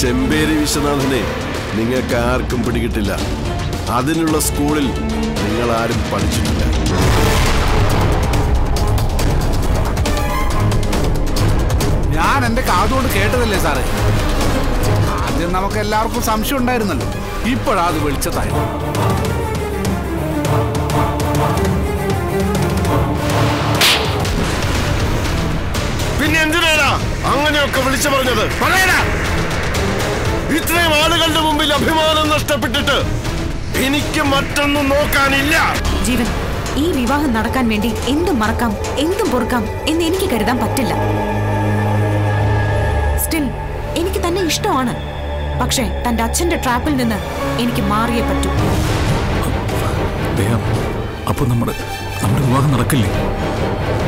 ചെമ്പേരി വിശ്വനാഥനെ നിങ്ങൾക്ക് ആർക്കും പിടികിട്ടില്ല അതിനുള്ള സ്കൂളിൽ നിങ്ങൾ ആരും പഠിച്ചിട്ടില്ല ഞാൻ എന്റെ കാതുകൊണ്ട് കേട്ടതല്ലേ സാറേ ആദ്യം നമുക്ക് എല്ലാവർക്കും സംശയം ഉണ്ടായിരുന്നല്ലോ ഇപ്പോഴാ അത് വെളിച്ചത്തായത് പിന്നെ എന്തിനാടാ അങ്ങനെയൊക്കെ വിളിച്ചു പറഞ്ഞത് പറയടാ ഇത്രയും ആളുകളുടെ മുമ്പിൽ അഭിമാനം നഷ്ടപ്പെട്ടിട്ട് എനിക്ക് മറ്റൊന്നും നോക്കാനില്ല ജീവൻ ഈ വിവാഹം നടക്കാൻ വേണ്ടി എന്തും മറക്കാം എന്തും പൊറുക്കാം എന്ന് എനിക്ക് കരുതാൻ പറ്റില്ല സ്റ്റിൽ എനിക്ക് തന്നെ ഇഷ്ടമാണ് പക്ഷേ തന്റെ അച്ഛന്റെ ട്രാപ്പിൽ നിന്ന് എനിക്ക് മാറിയേ പറ്റൂ ദയാ, അപ്പൊ നമ്മുടെ നമ്മുടെ വിവാഹം നടക്കില്ലേ